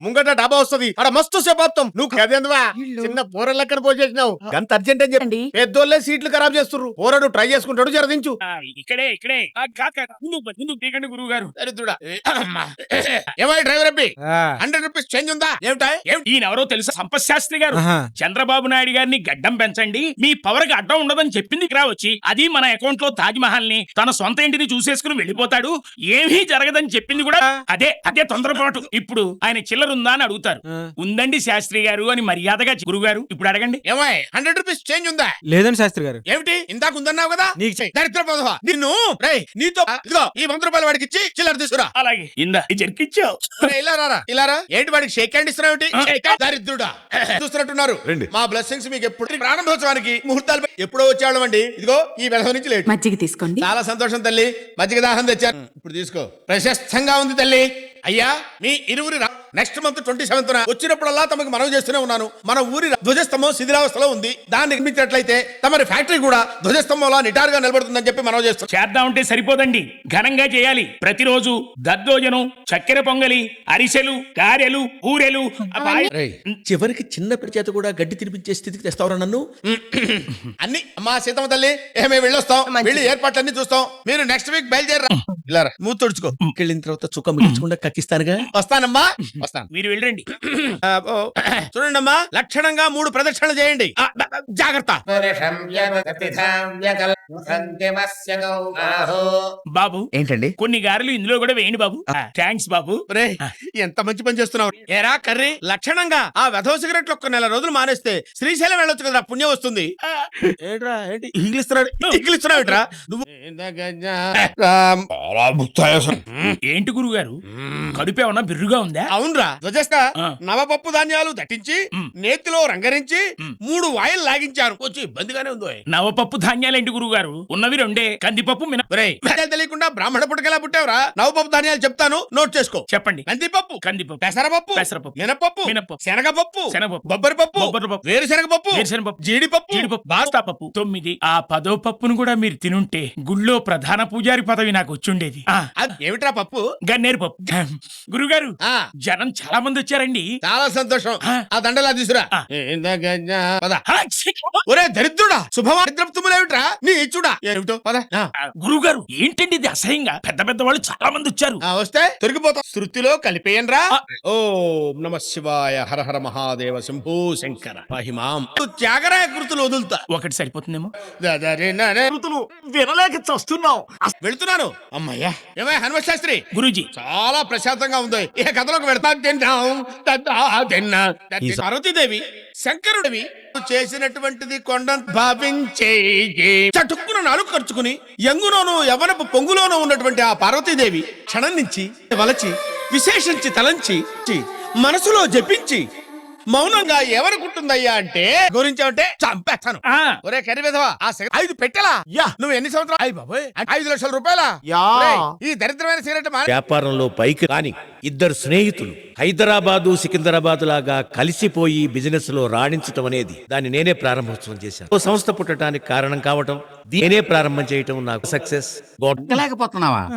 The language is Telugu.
ముంగట డాబా వస్తది అక్కడ మస్తు శబాప్తం నువ్వు కదేందువా చిన్న పోర లెక్కన పోసేసినావు అంత అర్జెంట్ అని చెప్పి అండి పెద్దోళ్ళే సీట్లు ఖరాబ్ చేస్తుర్రు పోరడు ట్రై చేసుకుంటాడు జరదించు ఆ, ఇక్కడే ఇక్కడే ఆ, కాక ముందు ముందు దిగండి గురువు గారు దరిద్రుడా ఏమై డ్రైవర్ అబ్బి హండ్రెడ్ రూపీస్ చేంజ్ ఉందా ఏమిటా ఏమిటి ఈయన ఎవరో తెలుసా సంపత్ శాస్త్రి గారు ఆహా. చంద్రబాబు నాయుడు గారిని గడ్డం పెంచండి మీ పవర్ కి అడ్డం ఉండదని చెప్పింది ఇక్కడ వచ్చి అది మన అకౌంట్ లో తాజ్ మహల్ ని తన సొంత ఇంటిని చూసేసుకుని వెళ్ళిపోతాడు ఏమీ జరగదని చెప్పింది కూడా అదే అదే తొందరపాటు ఇప్పుడు ఆయన చిల్లర ఉందా అని అడుగుతారు ఆ. ఉందండి శాస్త్రి గారు అని మర్యాదగా గురువు గారు ఇప్పుడు అడగండి ఏమై హండ్రెడ్ రూపీస్ చేంజ్ ఉందా లేదండి శాస్త్రి గారు ఏమిటి ఇందాక ఉందన్నావు కదా నీకు చెయ్. దరిద్ర పదవా నిన్ను రేయ్ నీతో ఇదిగో ఈ వంద రూపాయలు వాడికి ఇచ్చి చిల్లర తీసుకురా అలాగే ఇందా జర్కిచ్చావు రేయ్, ఇలా రారా ఇలా రా ఏంటి వాడికి షేక్ హ్యాండ్ ఇస్తున్నావు దరిద్రుడా చూస్తున్నట్టున్నారు రండి. మా బ్లెస్సింగ్స్ మీకు ఎప్పుడు ప్రారంభోత్సవానికి ముహూర్తాలు పె- ఎప్పుడో వచ్చేవాళ్ళం అండి ఇదిగో ఈ వెధవ నుంచి లేట్ మజ్జిగ తీసుకోండి చాలా సంతోషం తల్లి మజ్జిగ దాహం తెచ్చాను ఇప్పుడు తీసుకో ప్రశస్తంగా ఉంది తల్లి అయ్యా మీ ఇరువురి నెక్స్ట్ మంత్ ట్వంటీ సెవెంత్ వచ్చినప్పుడల్లా తమకు మనవి చేస్తూనే ఉన్నాను మన ఊరి ధ్వజస్తంభం శిథిలావస్థలో ఉంది దాన్ని నిర్మించినట్లయితే తమరి ఫ్యాక్టరీ కూడా ధ్వజస్తంభంలా నిటారుగా నిలబడుతుందని చెప్పి మనవి చేస్తున్నాం చేద్దామంటే సరిపోదండి ఘనంగా చేయాలి ప్రతిరోజు దద్దోజనం చక్కెర పొంగలి అరిసెలు గారెలు ఊరెలు ఆ పాయ- రేయ్. చివరికి చిన్న చేత కూడా గడ్డి తినిపించే స్థితికి తెస్తావరా నన్ను అన్ని అమ్మా సీతమ్మ తల్లి ఏమే వెళ్ళొస్తాం వెళ్ళి ఏర్పాట్లన్నీ చూస్తాం మీరు నెక్స్ట్ వీక్ బయలుదేరరా ఇలా రా, మూతి తుడుచుకో వెళ్ళిన తర్వాత చుక్క మిగించకుండా కక్కిస్తానుగా వస్తానమ్మా వస్తాను మీరు వెళ్ళండి ఆ, ఓ, చూడండి అమ్మా లక్షణంగా మూడు ప్రదక్షిణలు చేయండి ఆ, ద- ద- జాగ్రత్త బాబు ఏంటండి కొన్ని గారెలు ఇందులో కూడా వేయండి బాబు థ్యాంక్స్ బాబు రే ఎంత మంచి పని చేస్తున్నావు ఏరా కర్రీ లక్షణంగా ఆ వెధవ సిగరెట్లు ఒక్క నెల రోజులు మానేస్తే శ్రీశైలం వెళ్ళొచ్చు కదా పుణ్యం వస్తుంది ఏంట్రా ఏంటి ఇంగ్లీష్ ఇంగ్లీష్ ఇస్తున్నావు నువ్వు రామ్. ఏంటి గురువు గారు కడుపు ఏమన్నా బిర్రుగా ఉందా అవునరా ధ్వజస్త ఆ. నవపప్పు ధాన్యాలు దట్టించి మ్. నేతిలో రంగరించి మ్. మూడు వాయిల్ లాగించారు కొంచెం ఇబ్బందిగానే ఉందో నవపప్పు ధాన్యాలేంటి గురువు గారు ఉన్నవి రెండే కందిపప్పు మిన ఒరేయ్, విషయాలు తెలియకుండా బ్రాహ్మణ పుట్టకెలా పుట్టావురా నవపప్పు ధాన్యాలు చెప్తాను నోట్ చేసుకో చెప్పండి కందిపప్పు కందిపప్పు పెసరపప్పు పెసరపప్పు, మినపప్పు మినపప్పు, శనగపప్పు శనగపప్పు, బొబ్బరి పప్పు బొబ్బరి పప్పు, వేరుశనగ పప్పు వేరుశనగపప్పు, జీడిపప్పు జీడిపప్పు బాస్తా పప్పు తొమ్మిది ఆ పదో పప్పును కూడా మీరు తినుంటే గుళ్ళో ప్రధాన పూజారి పదవి నాకు వచ్చుండేది ఆ, అది ఏమిట్రా పప్పు గన్నేరు పప్పు గురుగారు ఆ జనం చాలా మంది వచ్చారండి చాలా సంతోషం ఆ. ఆ దండలా తీసురా ఆ. పద ఆ, ఛీ! ఒరే దరిద్రుడా శుభమా దరిద్రపుతుములేమిట్రా నీ ఇచ్చుడా ఏమిటో పద ఆ. ఆ, గురువుగారు ఏంటండి ఇది అసహ్యంగా పెద్ద పెద్ద వాళ్ళు చాలా మంది వచ్చారు ఆ, వస్తే తొరిగిపోతాం శృతిలో కలిపేయన్రా ఆ. ఓం నమ శివాయ హర హర మహాదేవ శంభూ శంకర మహిమాం త్యాగరాయ కృతులు వదులుతా ఒకటి సరిపోతుందేమో దదరినరే. వినలేక చస్తున్నాం వెళ్తున్నాను అమ్మయ్యా ఏమయ్య హనుమ శాస్త్రి గురూజీ చాలా ప్రశాంతంగా ఉంది ఇక కథలోకి వెళ్తా తిన్నాం తద్దా తిన్నా. పార్వతీదేవి శంకరుడివి చేసినటువంటిది కొండ భావించే చటుక్కున నాలుగు ఖర్చుకుని ఎంగులోను యవనపు పొంగులోను ఉన్నటువంటి ఆ పార్వతీదేవి క్షణం నుంచి వలచి విశేషించి తలంచి చి, మనసులో జపించి మౌనంగా ఎవరుకుంటుందయ్యా అంటే గురించి అంటే చంపేస్తాను ఆ, ఒరే కర్రీ విధవా ఆ సిగరెట్ ఐదు పెట్టలా యా నువ్వు ఎన్ని సంవత్సరాలు అయ్యి బాబోయ్ ఐదు లక్షల రూపాయల యా. ఈ దరిద్రమైన సిగరెట్ మానే వ్యాపారంలో పైకి కాని ఇద్దరు స్నేహితులు హైదరాబాదు సికింద్రాబాద్ లాగా కలిసిపోయి బిజినెస్ లో రాణించటం అనేది దాన్ని నేనే ప్రారంభోత్సవం చేశాను ఓ సంస్థ పుట్టడానికి కారణం కావటం నేనే ప్రారంభం చేయటం నాకు సక్సెస్ లేకపోతున్నావా